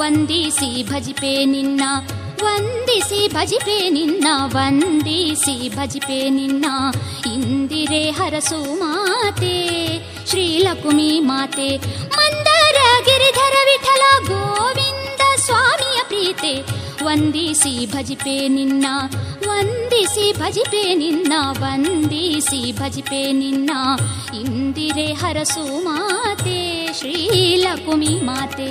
ವಂದಿಸಿ ಭಜಿಪೆ ನಿನ್ನ ವಂದಿಸಿ ಭಜಿಪೆ ನಿನ್ನ ವಂದಿಸಿ ಭಜಿಪೆ ನಿನ್ನ ಇಂದಿರೆ ಹರಸು ಮಾತೆ ಶ್ರೀಲಕುಮಿ ಮಾತೆ ಮಂದರ ಗಿರಿಧರ ವಿಠಲ ಗೋವಿಂದ ಸ್ವಾಮಿಯ ಪ್ರೀತೆ ವಂದಿಸಿ ಭಜಿಪೆ ನಿನ್ನ ವಂದಿಸಿ ಭಜಿಪೆ ನಿನ್ನ ವಂದಿಸಿ ಭಜಿಪೆ ನಿನ್ನ ಇಂದಿರೆ ಹರಸು ಮಾತೆ ಶ್ರೀಲಕುಮಿ ಮಾತೆ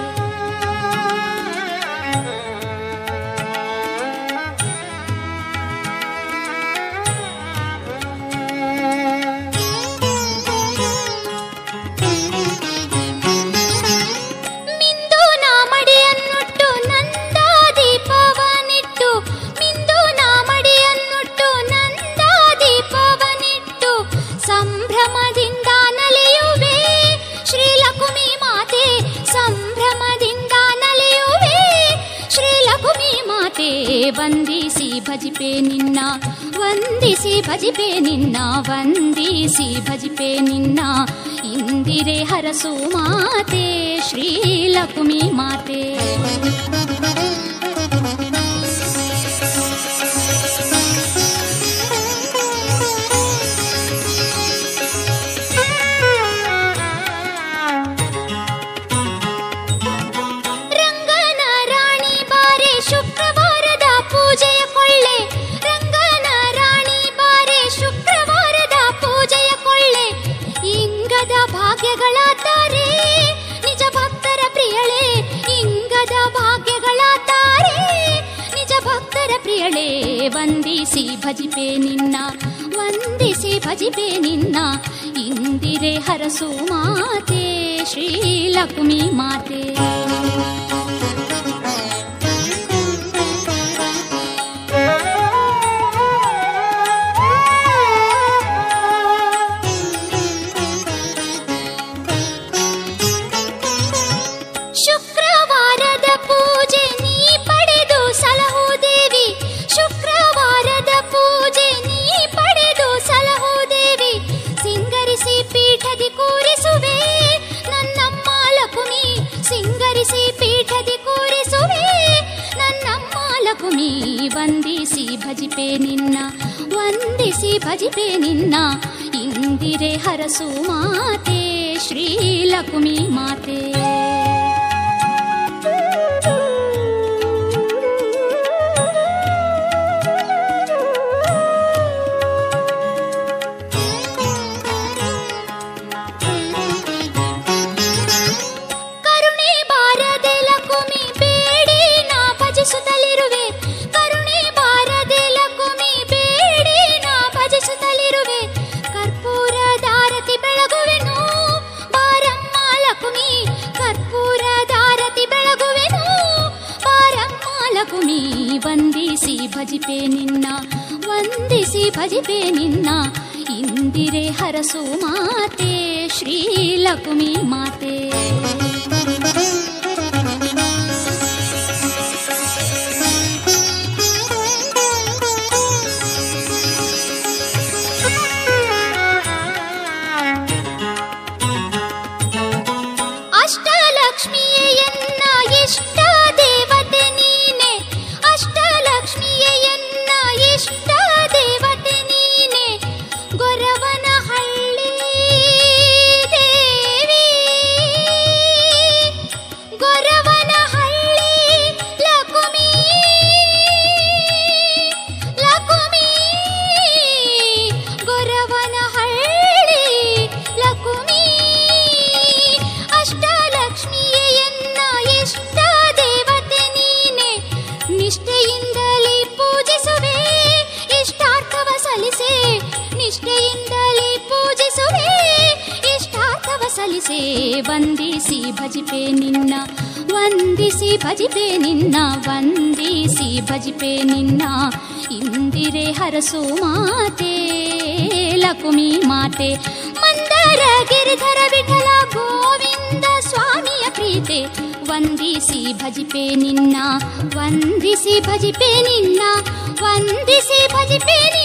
ಮಿಂದು ನಾ ಮಡಿಯನ್ನುಟ್ಟು ನಂದಾದೀಪವನಿಟ್ಟು ಮಿಂದು ನಾ ಮಡಿಯನ್ನುಟ್ಟು ನಂದಾದೀಪವನಿಟ್ಟು ಸಂಭ್ರಮದಿಂದ ನಲಿಯುವೆ ಶ್ರೀಲಕುಮಿ ಮಾತೆ ಸಂಭ್ರಮದಿಂದ ನಲಿಯುವೆ ಶ್ರೀಲಕುಮಿ ಮಾತೆ ವಂದಿಸಿ ಭಜಿಪೆ ನಿನ್ನ ವಂದಿಸಿ ಭಜಿಪೆ ನಿನ್ನ ವಂದಿಸಿ ಭಜಿಪೆ ನಿನ್ನ ಇಂದಿರೆ ಹರಸು ಮಾತೆ ಶ್ರೀಲಕುಮಿ ಮಾತೆ ರಂಗನ ರಾಣಿ ಬಾರೆ ಶುಕ್ರವಾರದ ಪೂಜೆಯ ಕೊಳ್ಳೆ ರಂಗನ ರಾಣಿ ಬಾರೆ ಶುಕ್ರವಾರದ ಪೂಜೆಯ ಕೊಳ್ಳೆ ಇಂಗದ ಭಾಗ್ಯಗಳ ತಾರೆ ನಿಜ ಭಕ್ತರ ಪ್ರಿಯಳೆ ಇಂಗದ ಭಾಗ್ಯಗಳ ತಾರೆ ನಿಜ ಭಕ್ತರ ಪ್ರಿಯಳೆ ವಂದಿಸಿ ಭಜಿಪೆ ನಿನ್ನ ವಂದಿಸಿ ಭಜಿಪೆ ನಿನ್ನ ಇಂದಿರೆ ಹರಸು ಮಾತೆ ಶ್ರೀಲಕ್ಷ್ಮಿ ಮಾತೆ ಶುಕ್ರವಾರದ ಪೂಜೆ ನೀ ಪಡೆದು ಸಲಹು ದೇವಿ ಶುಕ್ರವಾರದ ಪೂಜೆ ನೀ ಪಡೆದು ಸಲಹು ದೇವಿ ಸಿಂಗರಿಸಿ ಪೀಠದಿ ಕೂರಿಸುವೆ ನನ್ನಮ್ಮ ಲಕುಮಿ ಸಿಂಗರಿಸಿ ಪೀಠದಿ ಕೂರಿಸುವೆ ನನ್ನಮ್ಮ ಲಕುಮಿ ವಂದಿಸಿ ಭಜಿಪೆ ನಿನ್ನ ವಂದಿಸಿ ಭಜಿಪೆ ನಿನ್ನ ಇಂದಿರೆ ಹರಸು ಮಾತೆ ಶ್ರೀಲಕುಮಿ ಮಾತೆ ಕರುಣೆ ಬಾರದೆ ಲಕುಮಿ ಬೇಡಿ ನಾ ಭಜಿಸುತ್ತಲಿರುವೆ ಕರುಣೆ ಬಾರದೆ ಲಕುಮಿ ಬೇಡಿ ನಾ ಭಜಿಸುತ್ತಲಿರುವೆ ಕರ್ಪೂರ ದಾರತಿ ಬೆಳಗುವೆನು ಬಾರಮ್ಮ ಲಕುಮಿ ಕರ್ಪೂರ ದಾರತಿ ಬೆಳಗುವೆನು ಬಾರಮ್ಮ ಲಕುಮಿ ವಂದಿಸಿ ಭಜಿಪೆ ನಿನ್ನ ವಂದಿಸಿ ಭಜಿಪೆ ನಿನ್ನ ಇಂದಿರೆ ಹರಸು ಮಾತೆ ಶ್ರೀಲಕುಮಿ ಮಾತೆ ಅಷ್ಟಲಕ್ಷ್ಮಿಯನ್ನ ಇಷ್ಟ ದೇವತೆ ನೀನೆ ಅಷ್ಟಲಕ್ಷ್ಮಿಯನ್ನ ಇಷ್ಟ ದೇವತೆ ನೀನೆ ಗೊರವನ ಹಳ್ಳಿ ದೇವಿ ಗೊರವನ ಹಳ್ಳಿ ಲಕುಮಿ ಲಕುಮಿ ಗೊರವನ ಹಳ್ಳಿ ಲಕುಮಿ ಅಷ್ಟಲಕ್ಷ್ಮಿಯನ್ನ ಇಷ್ಟ ದೇವತೆ ನೀನೆ ನಿಷ್ಠೆಯಿಂದಲೇ ಪೂಜಿಸುವೆ ಇಷ್ಟಾರ್ಥವ ಸಲ್ಲಿಸೆ ನಿಷ್ಠೆಯಿಂದಲೇ ಪೂಜಿಸುವೆ ಇಷ್ಟಾರ್ಥವ ಸಲ್ಲಿಸೆ ವಂದಿಸಿ ಭಜಿಪೆ ನಿನ್ನ ವಂದಿಸಿ ಭಜಿಪೆ ನಿನ್ನ ವಂದಿಸಿ ಭಜಿಪೆ ನಿನ್ನ ಇಂದಿರೆ ಹರಸು ಮಾತೆ ಲಕುಮಿ ಮಾತೆ ಮಂದರ ಗಿರಿಧರ ವಿಠಲ ಗೋವಿಂದ ಸ್ವಾಮಿಯ ಪ್ರೀತೆ ವಂದಿಸಿ ಭಜಿಪೆ ನಿನ್ನ ವಂದಿಸಿ ಭಜಿಪೆ ನಿನ್ನ ವಂದಿಸಿ ಭಜಿಪೆ ನಿನ್ನ